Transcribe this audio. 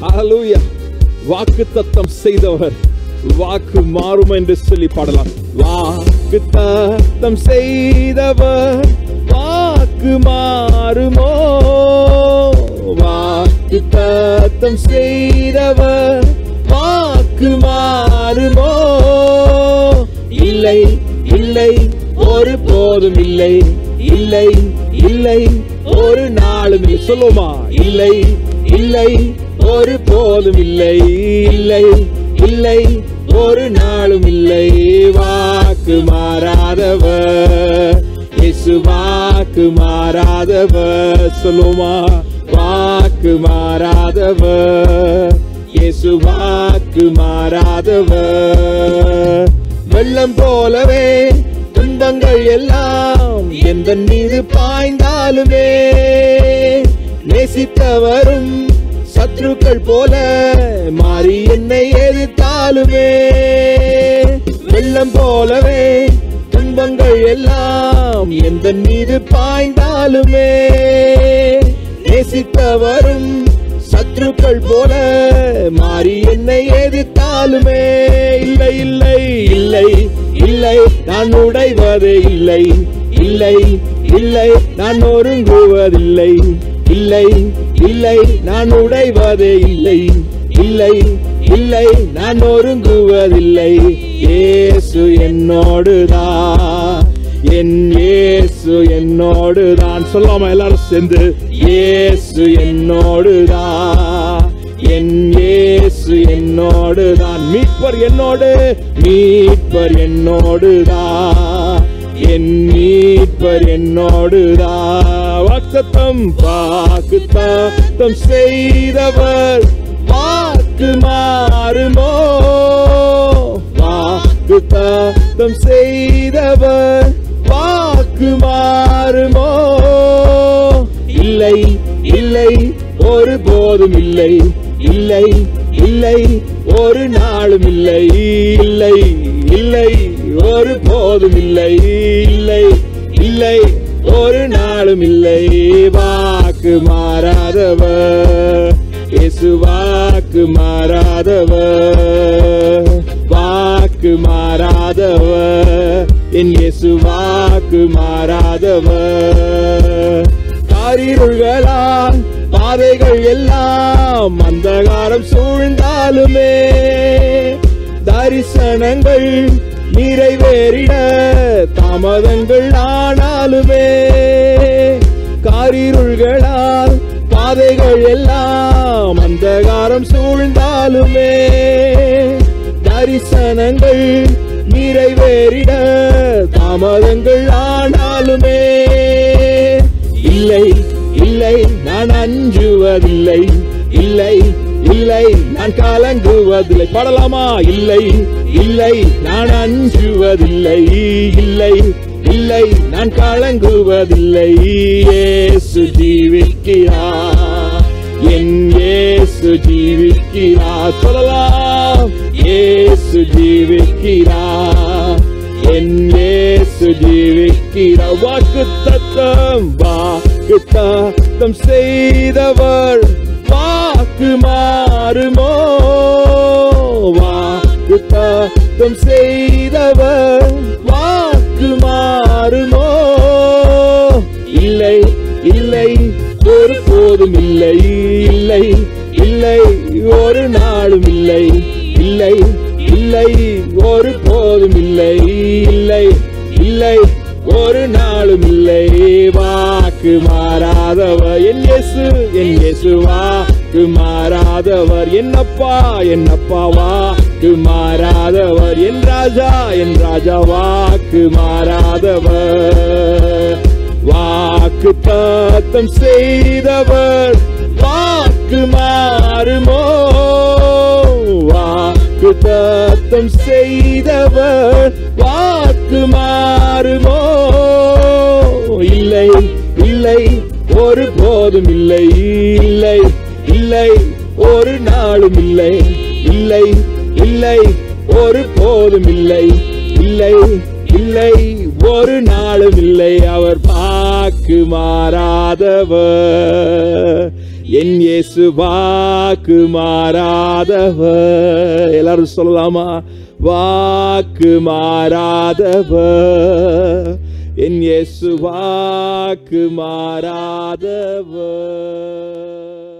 ஹalleluya வாக்கு தத்தம் செய்தவர் வாக்கு மாறும் என்று சொல்லி பாடலாம் வாக்கு தத்தம் செய்தவர் வாக்கு மாறுமோ வாக்கு தத்தம் செய்தவர் வாக்கு மாறுமோ இல்லை இல்லை ஒரு போதும் இல்லை இல்லை இல்லை ஒரு நாளும் இல்லை சொல்லுமா இல்லை இல்லை ஒரு போதும் இல்லை இல்லை இல்லை ஒரு நாளும் இல்லை வாக்கு மாறாதவர் இயேசு வாக்கு மாறாதவர் சொல்லுமா வாக்கு மாறாதவர் இயேசு வாக்கு மாறாதவர் வெள்ளம் போலவே துன்பங்கள் எல்லாம் எந்த மீது பாய்ந்தாலுமே நேசித்தவரும் சத்ருக்கள் போல மாறி என்னை எதிர்த்தாலுமே வெள்ளம் போலவே துன்பங்கள் எல்லாம் எந்த மீது பாய்ந்தாலுமே நேசித்தவரும் சத்ருக்கள் போல மாறி என்னை எதிர்த்தாலுமே இல்லை இல்லை இல்லை இல்லை நான் உடைவது இல்லை இல்லை இல்லை நான் ஒருங்குவதில்லை இல்லை இல்லை நான் உடைவதே இல்லை இல்லை இல்லை நான் ஒருங்குவதில்லை இயேசு என்னோடுதான் என் இயேசு என்னோடுதான் சொல்லாம எல்லாரும் சேர்ந்து இயேசு என்னோடுதான் என் இயேசு என்னோடுதான் மீட்பர் என்னோடு மீட்பர் என்னோடுதான் என் மீட்பர் என்னோடுதான் வாக்குத்தம் வாக்குத்தம் செய்தவர் வாக்கு மாறுமோ வாக்கு தத்தம் செய்தவர் வாக்கு மாறுமோ இல்லை இல்லை ஒரு போதும் இல்லை இல்லை இல்லை ஒரு நாளும் இல்லை இல்லை இல்லை ஒரு போதும் இல்லை இல்லை இல்லை ஒரு நாளும் இல்லை வாக்கு மாறாதவர் இயேசு வாக்கு மாறாதவர் வாக்கு மாறாதவர் என் இயேசு வாக்கு மாறாதவர் காரிருள்களால் பாதைகள் எல்லாம் அந்தகாரம் சூழ்ந்தாலுமே தரிசனங்கள் நிறைவேறிட தாமதங்கள் ஆனாலுமே காரிருள்களால் பாதைகள் எல்லாம் அந்தகாரம் சூழ்ந்தாலுமே தரிசனங்கள் நிறைவேறிட தாமதங்கள் ஆனாலுமே இல்லை இல்லை நான் அஞ்சுவதில்லை இல்லை இல்லை நான் கலங்குவதில்லை பாடலாமா இல்லை இல்லை நான் அஞ்சுவதில்லை இல்லை இல்லை நான் கலங்குவதில்லை இயேசு ஜீவிக்கிறார் என் இயேசு ஜீவிக்கிறார் சொல்லலாம் இயேசு ஜீவிக்கிறார் என் இயேசு ஜீவிக்கிறார் வாக்கு தத்தம் வாக்கு தத்தம் செய்தவர் வாக்கு மாறுமோ வாக்கு தத்தம் செய்தவர் வாக்கு மாறுமோ இல்லை இல்லை ஒரு போதும் இல்லை இல்லை இல்லை ஒரு நாளும் இல்லை இல்லை இல்லை ஒரு போதும் இல்லை இல்லை இல்லை ஒரு நாளும் இல்லை வாக்கு மாறாதவர் என் இயேசு என் இயேசு வாக்கு மாறாதவர் என்னப்பா என்னப்பா வாக்கு மாறாதவர் என் ராஜா என் ராஜா வாக்கு மாறாதவர் வாக்கு தத்தம் செய்தவர் வாக்கு மாறுமோ வாக்கு தத்தம் செய்தவர் வாக்கு மாறுமோ இல்லை இல்லை ஒரு போதும் இல்லை இல்லை இல்லை ஒரு நாளும் இல்லை இல்லை இல்லை ஒரு போதும் இல்லை இல்லை இல்லை ஒரு நாளும் இல்லை அவர் பாக்கு மாறாதவர் என் இயேசு வாக்கு மாறாதவர் எல்லாரும் சொல்லலாமா வாக்கு மாறாதவர் என் இயேசு வாக்கு மாறாதவர்